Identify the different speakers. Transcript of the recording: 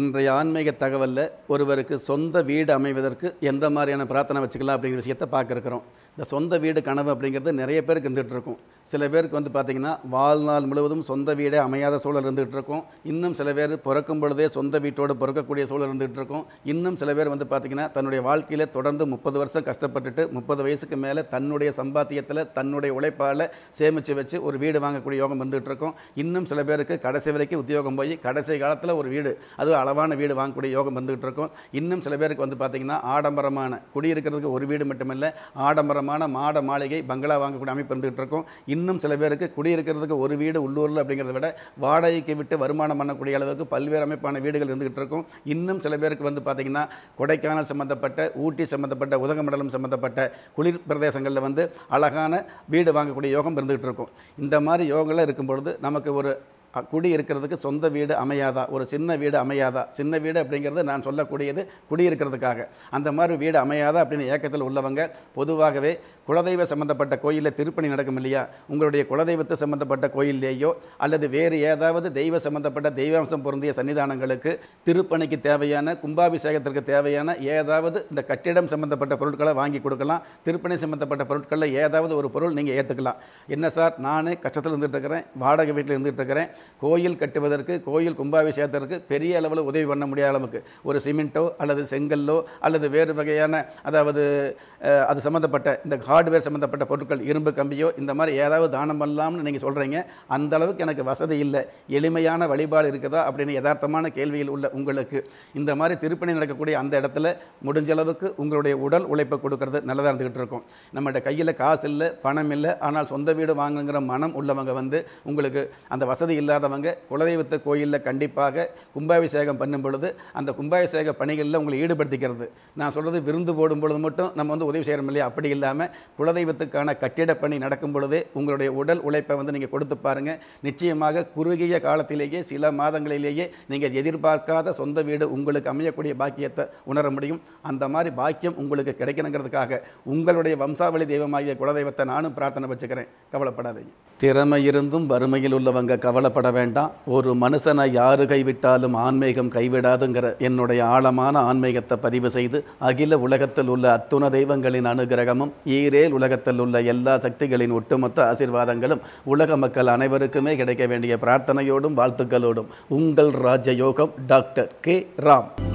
Speaker 1: இன்றைய ஆன்மீக தகவலில் ஒருவருக்கு சொந்த வீடு அமைவதற்கு எந்த மாதிரியான பிரார்த்தனை வச்சுக்கலாம் அப்படிங்கிற விஷயத்தை பார்க்க இருக்கிறோம் இந்த சொந்த வீடு கனவு அப்படிங்கிறது நிறைய பேருக்கு இருந்துகிட்டு இருக்கும் சில பேருக்கு வந்து பார்த்திங்கன்னா வாழ்நாள் முழுவதும் சொந்த வீடே அமையாத சூழல் இருந்துகிட்டு இருக்கும் இன்னும் சில பேர் பிறக்கும் பொழுதே சொந்த வீட்டோடு பிறக்கக்கூடிய சூழல் இருந்துகிட்டு இருக்கும் இன்னும் சில பேர் வந்து பார்த்திங்கன்னா தன்னுடைய வாழ்க்கையில் தொடர்ந்து முப்பது வருஷம் கஷ்டப்பட்டுட்டு முப்பது வயசுக்கு மேலே தன்னுடைய சம்பாத்தியத்தில் தன்னுடைய உழைப்பால் சேமித்து வச்சு ஒரு வீடு வாங்கக்கூடிய யோகம் வந்துகிட்டு இருக்கும் இன்னும் சில பேருக்கு கடைசி வரைக்கும் உத்தியோகம் போய் கடைசி காலத்தில் ஒரு வீடு அதுவும் அளவான வீடு வாங்கக்கூடிய யோகம் வந்துகிட்டு இருக்கும் இன்னும் சில பேருக்கு வந்து பார்த்திங்கன்னா ஆடம்பரமான குடியிருக்கிறதுக்கு ஒரு வீடு மட்டுமில்லை ஆடம்பரமான மாட மாளிகை பங்களா வாங்கக்கூடிய அமைப்பு இருந்துகிட்டு இருக்கும் இன்னும் சில பேருக்கு குடியிருக்கிறதுக்கு ஒரு வீடு உள்ளூரில் அப்படிங்கிறத விட வாடகைக்கு விட்டு வருமானம் பண்ணக்கூடிய அளவுக்கு பல்வேறு அமைப்பான வீடுகள் இருந்துகிட்டு இருக்கும் இன்னும் சில பேருக்கு வந்து பார்த்திங்கன்னா கொடைக்கானல் சம்மந்தப்பட்ட ஊட்டி சம்மந்தப்பட்ட உதகமண்டலம் சம்மந்தப்பட்ட குளிர் பிரதேசங்களில் வந்து அழகான வீடு வாங்கக்கூடிய யோகம் இருந்துகிட்டு இருக்கும் இந்த மாதிரி யோகங்கள்லாம் இருக்கும் பொழுது நமக்கு ஒரு அ, குடி இருக்கிறதுக்கு சொந்த வீடு அமையாதா ஒரு சின்ன வீடு அமையாதா சின்ன வீடு அப்படிங்கிறது நான் சொல்லக்கூடியது குடியிருக்கிறதுக்காக அந்த மாதிரி வீடு அமையாதா அப்படின்னு ஏக்கத்தில் உள்ளவங்க பொதுவாகவே குலதெய்வ சம்பந்தப்பட்ட கோயிலில் திருப்பணி நடக்கும் இல்லையா உங்களுடைய குலதெய்வத்தை சம்பந்தப்பட்ட கோயிலேயோ அல்லது வேறு ஏதாவது தெய்வ சம்பந்தப்பட்ட தெய்வாம்சம் பொருந்திய சன்னிதானங்களுக்கு திருப்பணிக்கு தேவையான கும்பாபிஷேகத்திற்கு தேவையான ஏதாவது இந்த கட்டிடம் சம்பந்தப்பட்ட பொருட்களை வாங்கி கொடுக்கலாம் திருப்பணி சம்பந்தப்பட்ட பொருட்களில் ஏதாவது ஒரு பொருள் நீங்கள் ஏற்றுக்கலாம் என்ன சார் நானே கஷ்டத்தில் இருந்துட்டு இருக்கிறேன் வாடகை வீட்டில் இருந்துட்டு இருக்கிறேன் கோயில் கட்டுவதற்கு கோயில் கும்பாபிஷேகத்திற்கு பெரிய அளவில் உதவி பண்ண முடியாத அளவுக்கு ஒரு சிமெண்ட்டோ அல்லது செங்கல்லோ அல்லது வேறு வகையான அதாவது அஹ், அது சம்மந்தப்பட்ட இந்த ஹார்ட்வேர் சம்மந்தப்பட்ட பொருட்கள் இரும்பு கம்பியோ இந்த மாதிரி ஏதாவது தானம் பண்ணலாம்னு நீங்கள் சொல்கிறீங்க அந்த அளவுக்கு எனக்கு வசதி இல்லை எளிமையான வழிபாடு இருக்குதா அப்படின்னு யதார்த்தமான கேள்வியில் உள்ள உங்களுக்கு இந்த மாதிரி திருப்பணி நடக்கக்கூடிய அந்த இடத்துல முடிஞ்ச அளவுக்கு உங்களுடைய உடல் உழைப்பை கொடுக்கறது நல்லதாக இருந்துகிட்டு இருக்கும் நம்மகிட்ட கையில் காசு இல்லை பணம் இல்லை ஆனால் சொந்த வீடு வாங்குங்கிற மனம் உள்ளவங்க வந்து உங்களுக்கு அந்த வசதி இல்லாதவங்க குலதெய்வத்தை கோயிலில் கண்டிப்பாக கும்பாபிஷேகம் பண்ணும் பொழுது அந்த கும்பாபிஷேக பணிகளில் உங்களை ஈடுபடுத்திக்கிறது நான் சொல்கிறது விருந்து போடும் பொழுது மட்டும் நம்ம வந்து உதவி செய்கிறோம் இல்லையா அப்படி இல்லாமல் குலதெய்வத்துக்கான கட்டிட பணி நடக்கும் பொழுதே உங்களுடைய உடல் உழைப்பை வந்து நீங்கள் கொடுத்து பாருங்கள் நிச்சயமாக குறுகிய காலத்திலேயே சில மாதங்களிலேயே நீங்கள் எதிர்பார்க்காத சொந்த வீடு உங்களுக்கு அமையக்கூடிய பாக்கியத்தை உணர முடியும் அந்த மாதிரி பாக்கியம் உங்களுக்கு கிடைக்கணுங்கிறதுக்காக உங்களுடைய வம்சாவளி தெய்வமாகிய குலதெய்வத்தை நானும் பிரார்த்தனை வச்சுக்கிறேன் கவலைப்படாதீங்க திறமை இருந்தும் வறுமையில் உள்ளவங்க கவலைப்பட வேண்டாம் ஒரு மனுஷனை யாரு கைவிட்டாலும் ஆன்மீகம் கைவிடாதுங்கிற என்னுடைய ஆழமான ஆன்மீகத்தை பதிவு செய்து அகில உலகத்தில் உள்ள அத்துண தெய்வங்களின் அனுகிரகமும் ஈரேல் உலகத்தில் உள்ள எல்லா சக்திகளின் ஒட்டுமொத்த ஆசீர்வாதங்களும் உலக மக்கள் அனைவருக்குமே கிடைக்க வேண்டிய பிரார்த்தனையோடும் வாழ்த்துக்களோடும் உங்கள் ராஜயோகம் டாக்டர் கே ராம்